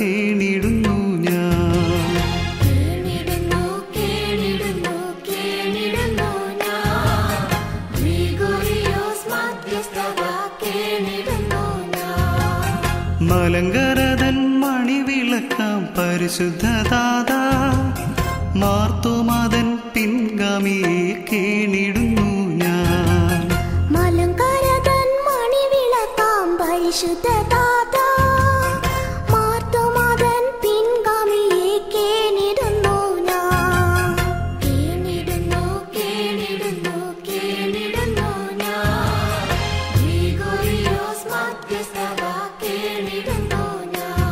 കേണിടുന്നു ഞാൻ കേണിടുന്നു കേണിടുന്നു കേണിടുന്നു ഞാൻ ഗ്രിഗോറിയോസ് മധ്യസ്ഥത കേണിടുന്നു ഞാൻ മലങ്കരതൻ മണിവിളക്കാം പരിശുദ്ധദാത മാർത്തോമാതൻ പിൻഗാമിയെ കേണിടുന്നു ഞാൻ മലങ്കരതൻ മണിവിളക്കാം പരിശുദ്ധ ദാതാ മാർത്തോമാതൻ പിൻഗാമിയെ കേണിടുന്നു ഞാൻ കേണിടുന്നു കേണിടുന്നു കേണിടുന്നു ഞാൻ ഗ്രിഗോറിയോസ് മധ്യസ്ഥത കേണിടുന്നു ഞാൻ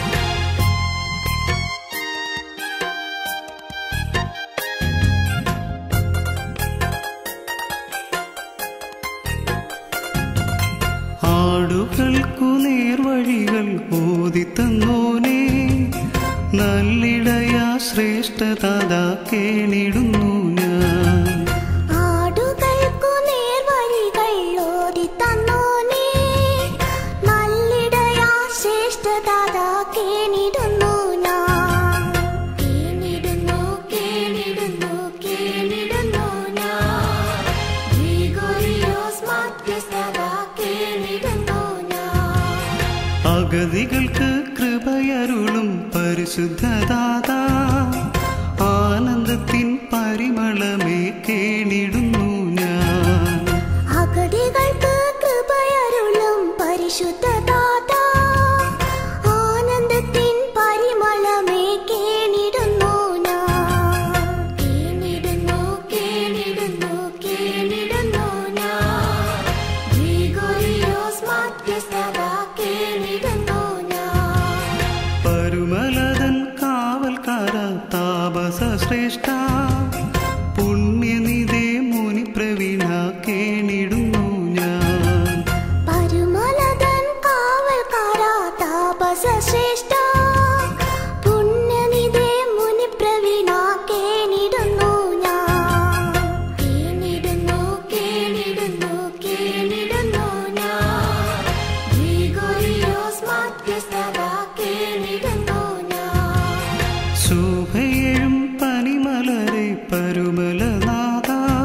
ആടുകൾക്കു നേർവഴികൾ ഓതിത്തന്നോനെ നല്ലിടയാ ശ്രേഷ്ഠതാത കേണിടുന്നു ഞാൻ ആടുകൾക്കു നേർവഴികൾ ഓടിത്തന്നോനേ നല്ലിടയാ ശ്രേഷ്ഠദാതാ കേണിടുന്നു ഞാൻ കേണിടുന്നു കേണിടുന്നു കേണിടുന്നു ഞാൻ ഗ്രിഗോറിയോസ് മധ്യസ്ഥത കേണിടുന്നു ഞാൻ അഗതികൾക്ക് കൃപയരുളും പരിശുദ്ധദാത ആനന്ദത്തിൻ പരിമളമേ കേണിടുന്നു ഞാൻ അഗതികൾക്ക് കൃപയരുളും പരിശുദ്ധ ദാതാ ആനന്ദത്തിൻ പരിമളമേ കേണിടുന്നു ഞാൻ കേണിടുന്നു കേണിടുന്നു കേണിടുന്നു ഞാൻ ഗ്രിഗോറിയോസ് മധ്യസ്ഥത കേണിടുന്നു ഞാൻ പരുമലതൻ കാവൽക്കാര താപസ ശ്രേഷ്ഠ പുണ്യനിധേ മുനി പ്രവീണ കേണിടുന്നു ഞാൻ പരുമലതൻ കാവൽക്കാരാ താപസ ശ്രേഷ്ഠ പുണ്യനിധേ മുനി പ്രവീണ കേണിടുന്നു ഞാൻ കേണിടുന്നു കേണിടുന്നു കേണിടുന്നു ഞാൻ ഗ്രിഗോറിയോസ് മധ്യസ്ഥത കേണിടുന്നു ഞാൻ ശോഭയേഴും പനിമലരെ പരുമലനാഥ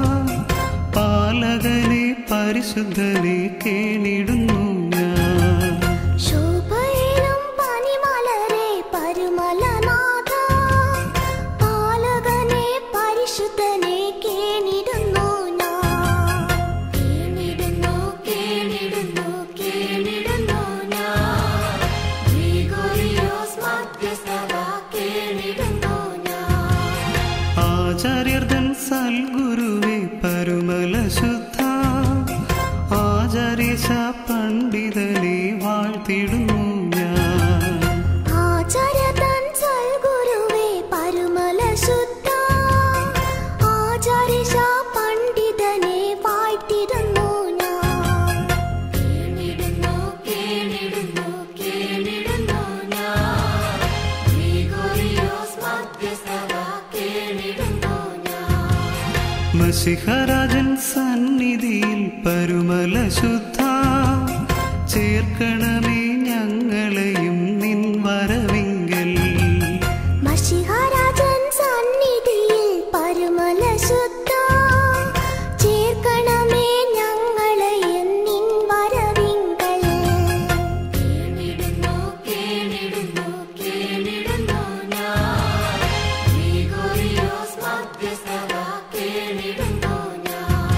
പാലകനെ പരിശുദ്ധനെ കേണിടുന്നു ഞാൻ ശോഭയിലും പനിമലരെ പരുമലനാഥ പാലകനെ പരിശുദ്ധനെ കേണിടുന്നു ഞാൻ കേണിടുന്നു കേണിടുന്നു കേണിടുന്നു ഞാൻ ഗ്രിഗോറിയോസ് മധ്യസ്ഥത കേണിടുന്നു ഞാൻ ആചാര്യർദൻ സൽഗുരുവേ പരുമല ശുദ്ധ ആചാര്യശ പണ്ഡിതനെ വാഴ്ത്തിടുന്നു ഞാൻ ആചാര്യതൻ സൽഗുരുവേ പരുമല ശുദ്ധ ആചാര്യശ പണ്ഡിതനെ വാഴ്ത്തിടുന്നു ഞാൻ കേണിടുന്നു കേണിടുന്നു കേണിടുന്നു ഞാൻ ഗ്രിഗോറിയോസ് മധ്യസ്ഥത കേണിടുന്നു ഞാൻ മഷിഹരാജൻ സന്നിധിയിൽ പരുമല ശുദ്ധ ചേർക്കണമേ ഞങ്ങളെയും നിൻ വരവിങ്കൽ മഷിഹാരാജൻ സന്നിധിയിൽ പരുമല ശുദ്ധ ചേർക്കണമേ ഞങ്ങളെ എന്നിൻ വരവിങ്കൽ കേണിടുന്നു കേണിടുന്നു കേണിടുന്നു ഞാൻ ഗ്രിഗോറിയോസ് മധ്യസ്ഥത കേണിടുന്നു ഞാൻ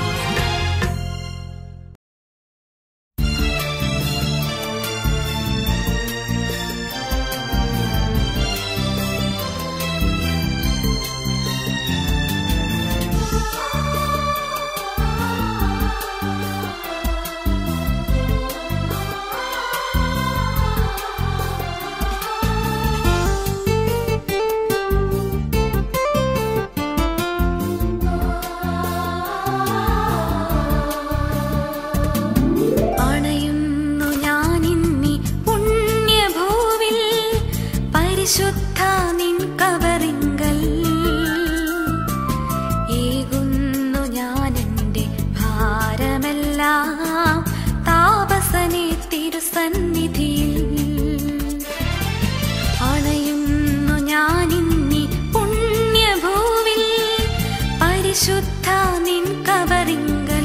പരിശുദ്ധ നിൻ കബറിങ്കൽ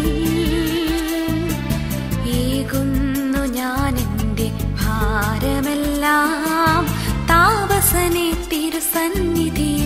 ഏകുന്നു ഞാൻ എൻ്റെ ഭാരമെല്ലാം താപസനെ തിരുസന്നിധിയിൽ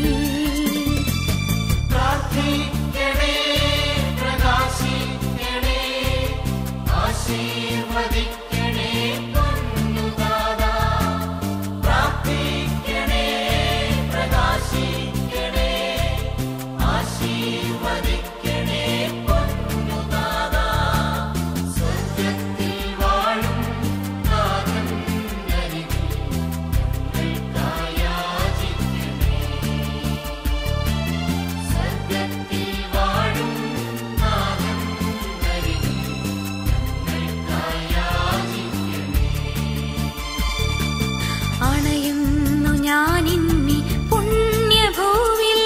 അണയുന്നു ഞാൻ ഇന്നി പുണ്യഭൂവിൽ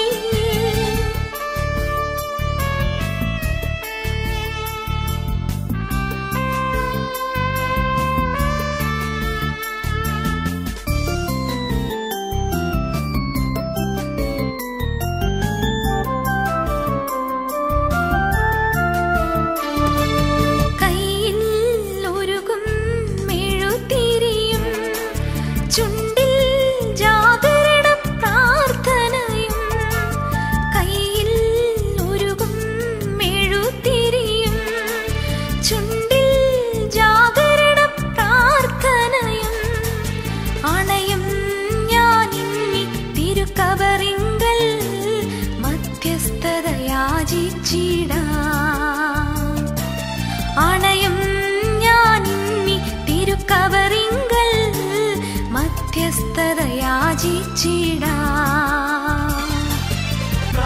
കയ്യിൽ ഒരുകും മെഴുതിരിയും ചുണ്ടിൽ ജാഗരണ പ്രാർത്ഥനയും കയ്യിൽ ഒരുകും മെഴുതിരിയും ചുണ്ടിൽ ജാഗരണ പ്രാർത്ഥനയും അണയും ഞാനിന്നി തിരുക്കബറിങ്കൽ മധ്യസ്ഥതയാചിച്ചിടാം അണയും ഞാനിന്നി തിരുക്കബറിങ്കൽ മധ്യസ്ഥതയാചിച്ചിടാം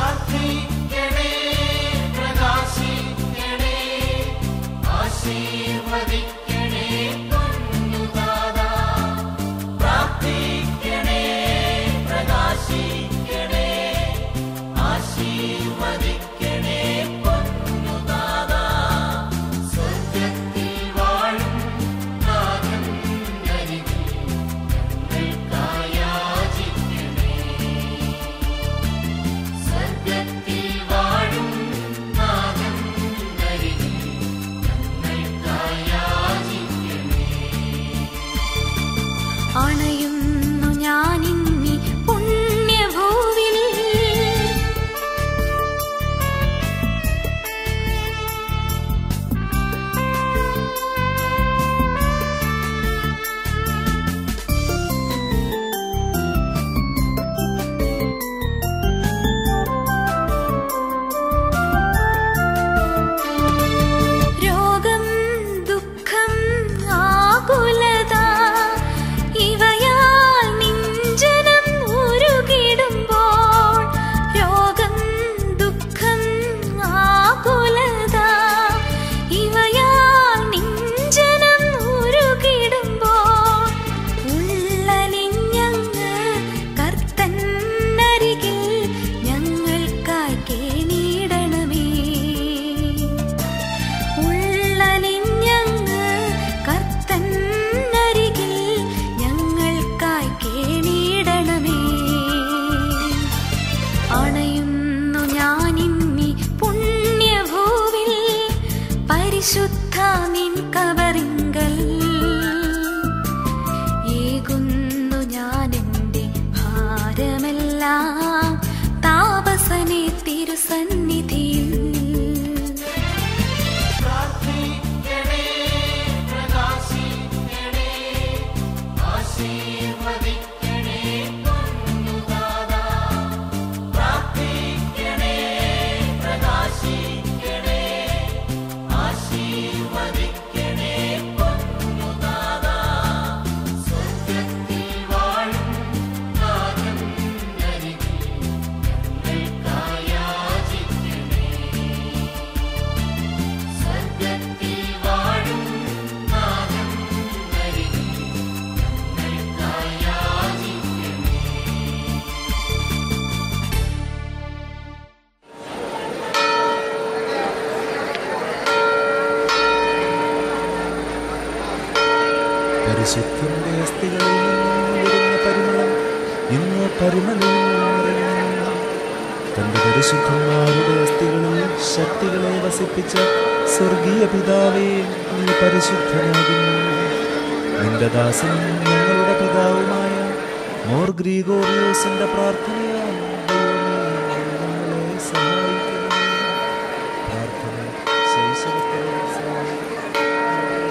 അണയുന്നു ഞാനിന്നി പുണ്യഭൂവിൽ രോഗം ദുഃഖം ആകുലത ഇവയാൽ നിഞ്ചനം ഉരുകിടുമ്പോൾ രോഗം ദുഃഖം ആകുലത ഇവയാൽ നിഞ്ചനം ഉരുകിടുമ്പോൾ ഉള്ളലിഞ്ഞങ്ങ് കർത്തന്നരികിൽ ഞങ്ങൾക്കായി കേണിയിടണമേ ഉള്ളലിഞ്ഞങ്ങ് കർത്തന്നരികിൽ ഞങ്ങൾക്കായി കേണിയിടണമേ അണയുന്നു ഞാനിന്നി പുണ്യഭൂവിൽ പരിശുദ്ധ നിൻ കബറിങ്കൽ ഏകുന്നു ഞാൻ എൻ്റെ ഭാരമെല്ലാം താപസനെ തിരുസന്നിധിയിൽ പരിശുദ്ധന്റെ അസ്ഥികളിൽ നിന്ന് വരുന്ന പരിമളം ഇന്ന് പരിമളം തന്റെ പരിശുദ്ധന്മാരുടെ അസ്ഥികളിൽ ശക്തികളെ വസിപ്പിച്ച സ്വർഗീയ പിതാവേ നീ പരിശുദ്ധനാകുന്നു നിന്റെ ദാസനും ഞങ്ങളുടെ പിതാവുമായ മോർ ഗ്രീഗോറിയോസിന്റെ പ്രാർത്ഥനയാൽ ദൈവമേ, ഞങ്ങളെ സഹായിക്കണമേ. പ്രാർത്ഥന ശൈശവത്തിൽ സഹായിക്കണമേ.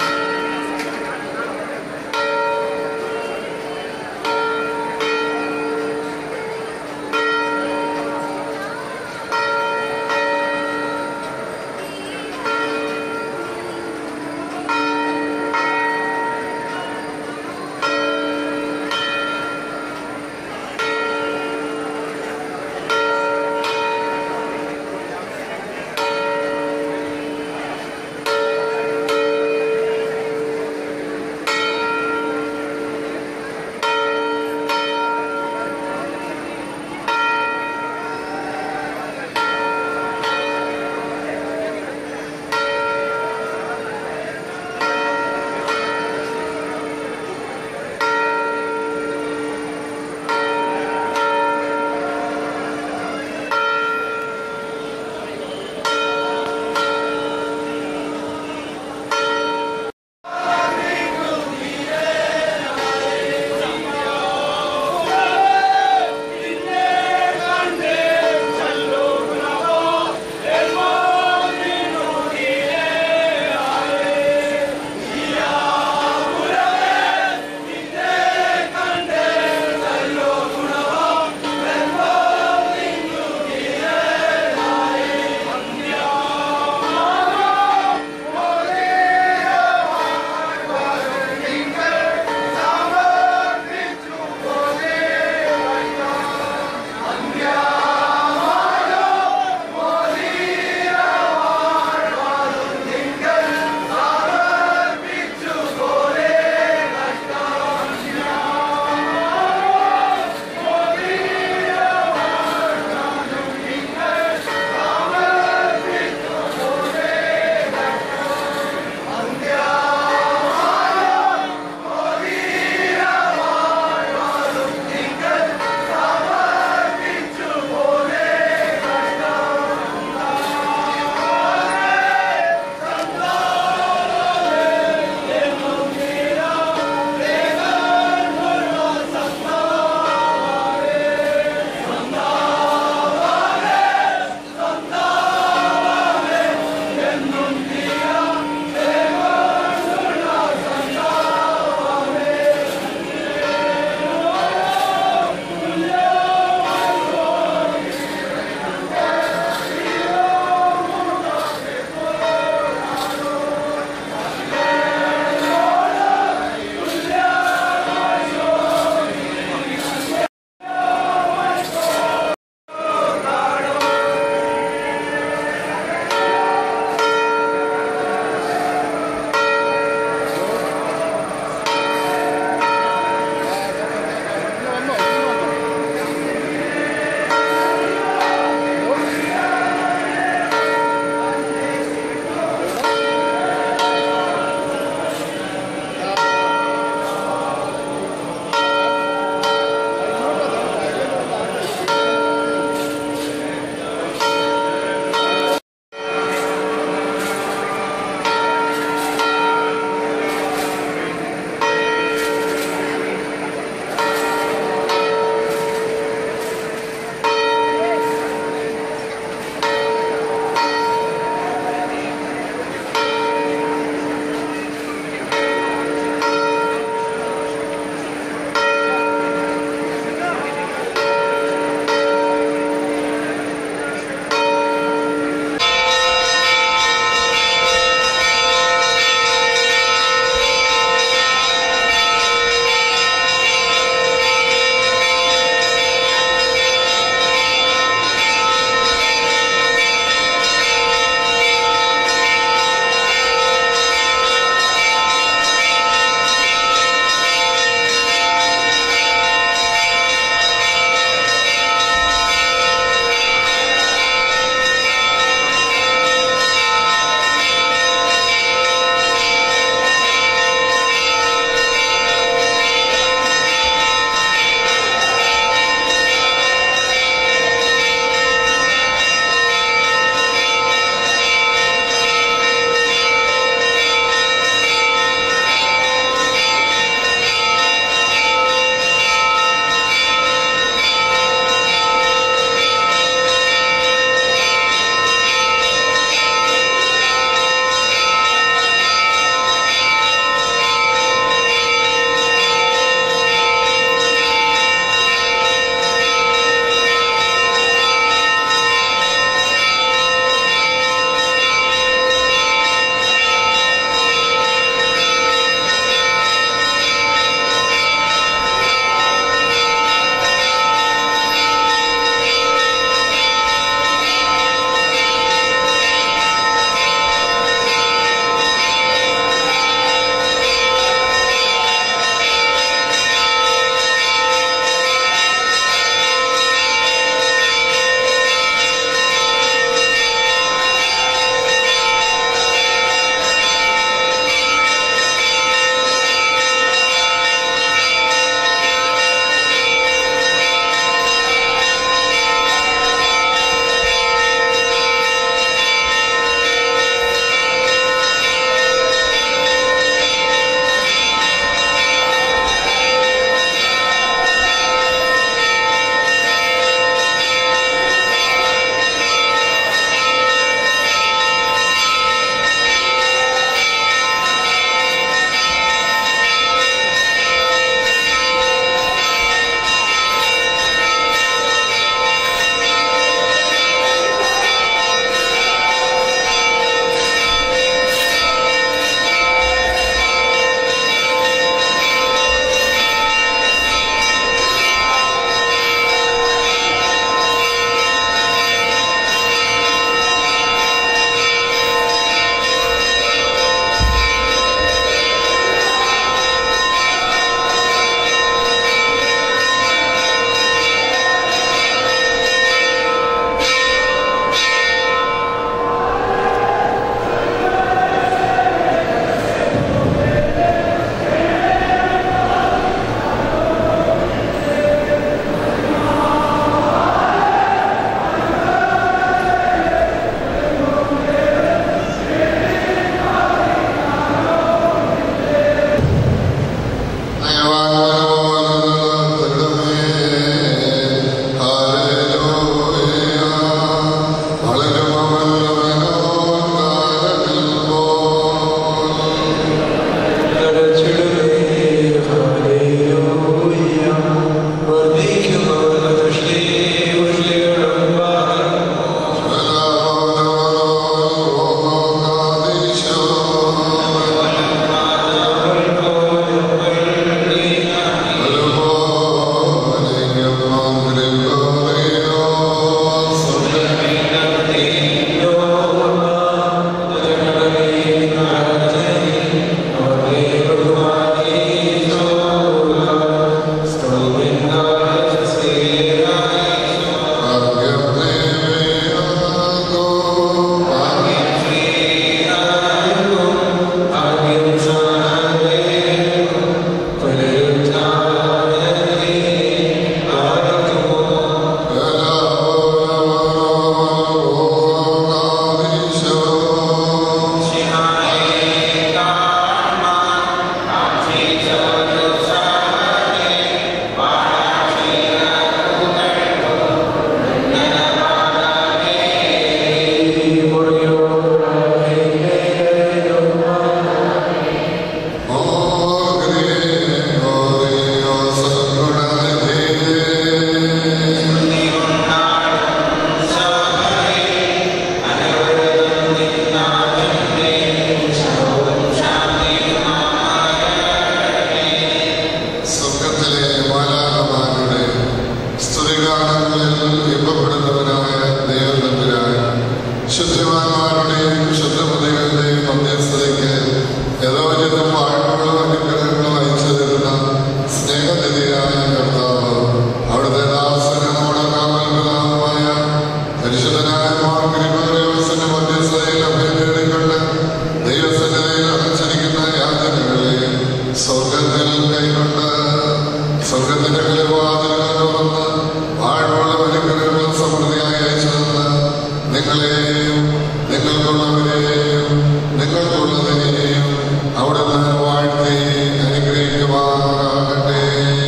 സ്വർഗത്തിലെ മാലാകമാരുടെ സ്തുതിഗാനങ്ങളിൽ ഇമ്പപ്പെടുന്നവനായ ദൈവതമ്പുരാൻ ശുദ്ധിമാന്മാരുടെയും ശുദ്ധമതികളുടെയും മധ്യസ്ഥതയ്ക്ക് യഥോചിതം വാഴ്വുകളും അനുഗ്രഹങ്ങളും അയച്ചു തരുന്ന സ്നേഹനിധിയായ കർത്താവ് അവിടുത്തെ ദാസന് നമ്മുടെ കാവൽപിതാവുമായ പരിശുദ്ധനായ മാർഗ്ഗരിമോറിയോസിന്റെ മധ്യസ്ഥതയിൽ അഭയം തേടിക്കൊണ്ട് ദൈവസന്നിധിയിൽ അടച്ചിരിക്കുന്ന യാതനകളെ സ്വർഗത്തിൽ കൈകൊണ്ട് സ്വർഗത്തിന്റെ കിളിവാതിലുകൾ തുറന്ന് വാഴ്വുള്ള അനുഗ്രഹങ്ങളും സമൃദ്ധിയായി അയച്ചു തന്ന് നിങ്ങളെയും നിങ്ങൾക്കുള്ളവരെയും നിങ്ങൾക്കുള്ളതിനെയും അവിടുന്ന് വാഴ്ത്തി അനുഗ്രഹിക്കുമാറാകട്ടെ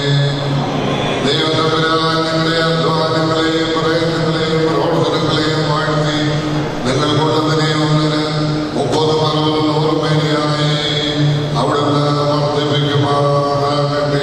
ദൈവം തമ്പുരാൻ നിങ്ങളുടെ അധ്വാനങ്ങളെയും പ്രയത്നങ്ങളെയും പ്രവർത്തനങ്ങളെയും വാഴ്ത്തി നിങ്ങൾക്കുള്ളതിനെയും ഒന്നിന് മുപ്പത് അറുപത് നൂറ് മേനിയായി അവിടുന്ന് വർദ്ധിപ്പിക്കുമാറാകട്ടെ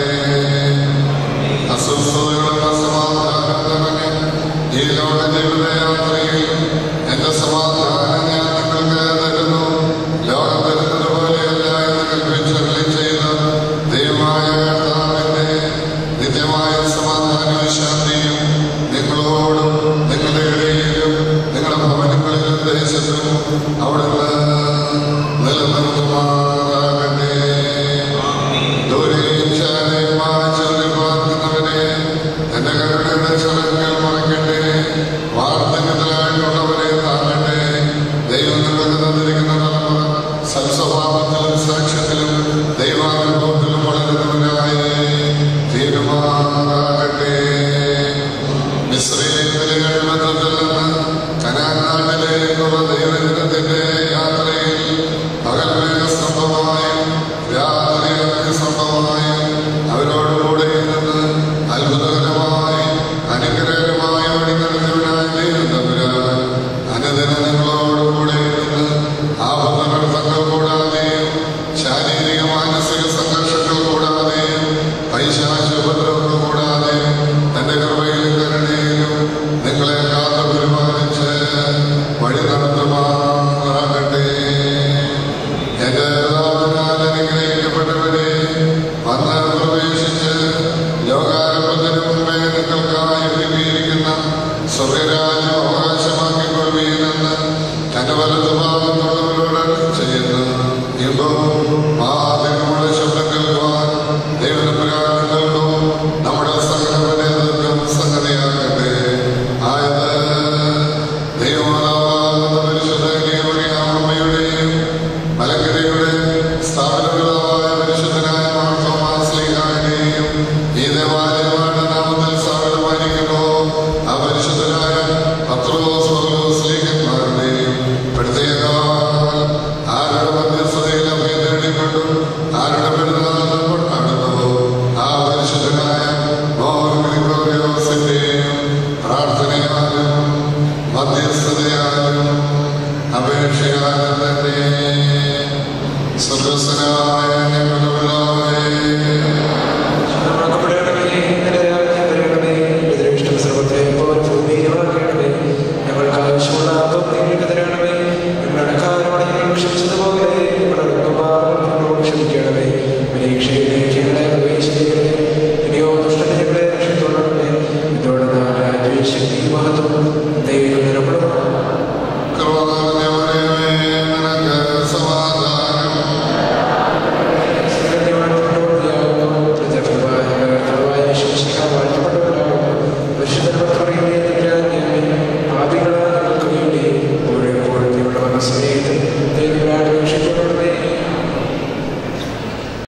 അസ്വസ്ഥതകളും അസമാധാനം നിറഞ്ഞ ഈ ലോക ജീവിതയാത്രയിൽ എന്റെ സമാധാനം ഞാൻ നിങ്ങൾക്ക് തരുന്നു ലോകം തരുന്നത് പോലെയല്ല എന്ന് കൽപ്പിച്ചറിൽ ചെയ്ത ദൈവമായ കർത്താവിന്റെ നിത്യമായ സമാധാനവും ശാന്തിയും നിങ്ങളോടും നിങ്ങളുടെ ഇടയിലും നിങ്ങളുടെ ഭവനങ്ങളിലും ദേശത്തും അവിടുന്ന് നിലനിർത്തുമാറാകട്ടെ ദൂരെയും ശാലയുമായി ചൊല്ലി പാർക്കുന്നവരെ എന്റെ കരുണയുടെ ചിറങ്ങൾ മറക്കട്ടെ വാർദ്ധക്യത്തിലായിട്ടുള്ളവരെ താങ്ങട്ടെ ദൈവം നിങ്ങൾക്ക് തന്നിരിക്കുന്ന തലമുറ സൽസ്വഭാവത്തിലും സാക്ഷ്യത്തിലും ദൈവാനുഭവത്തിലും വളരുന്നവരായി തീരുമാനാകട്ടെ മിശ്രയിലെ ബന്ധത്തിൽ നിന്ന് കനാൻ നാട്ടിലേക്കുള്ള ദൈവജനത്തിന്റെ യാത്രയിൽ പകൽ മേഘസ്തംഭമായും രാത്രി അഗ്നിസ്തംഭമായും അവരോടുകൂടെ നിന്ന് അത്ഭുതകരമായി അനുഗ്രഹമായി വഴിനടന്നവനായ ദൈവം തമ്പുരാൻ അനുദിനം നിങ്ങളോടുകൂടെ നിന്ന് ആപത്തനർത്ഥങ്ങൾ കൂടാതെയും ശാരീരിക മാനസിക സംഘർഷങ്ങൾ കൂടാതെയും പൈശാച ഉപദ്രവങ്ങൾ കൂടാതെയും തന്റെ കൃപയിലും കരുണയിലും നിങ്ങളെ കാത്തു പരിപാലിച്ച് വഴി നടത്തുമാറാകട്ടെ എന്റെ പിതാവിനാൽ അനുഗ്രഹിക്കപ്പെട്ടവരെ വന്ന് പ്രവേശിച്ച് ലോകാരംഭത്തിന് മുമ്പേ നിങ്ങൾക്കായി ഒരുക്കിയിരിക്കുന്ന സ്വർഗരാജ്യം അവകാശമാക്കിക്കൊള്ളുകയെന്ന് തന്റെ വലതു ഭാഗത്തുള്ളവരോട് ചെയ്യുന്നു ഇമ്പവും ആദ്യമുള്ള ശബ്ദം കേൾക്കുവാൻ ദൈവനപുരാണങ്ങൾക്കും നമ്മുടെ സകലവരേതർക്കും സംഗതിയാകട്ടെ ആയത് ദൈവമാതാവാകുന്ന പരിശുദ്ധ അമ്മയുടെയും മലങ്കരയുടെ സ്ഥാപനപിതാവായ പരിശുദ്ധനായ മാർത്തോമാസ്ലിഹായുടെയും ഈ ദേവാലയമാണ് നാമത്തിൽ സ്ഥാപിതമായിരിക്കുന്നു ആ പരിശുദ്ധനായ പത്രോസ് സ്ലീഹന്മാരുടെയും പ്രത്യേക ആരുടെ മധ്യസ്ഥതയിൽ അഭയം തേടിക്കൊണ്ടും ആരുടെ പെരുന്നാൾ കൊണ്ടാടുന്നു ആ പരിശുദ്ധനായ മോഹൻസിന്റെയും പ്രാർത്ഥനയാലും മധ്യസ്ഥതയാലും അപേക്ഷയാലും തന്നെ സ്വർഗസ്വനായ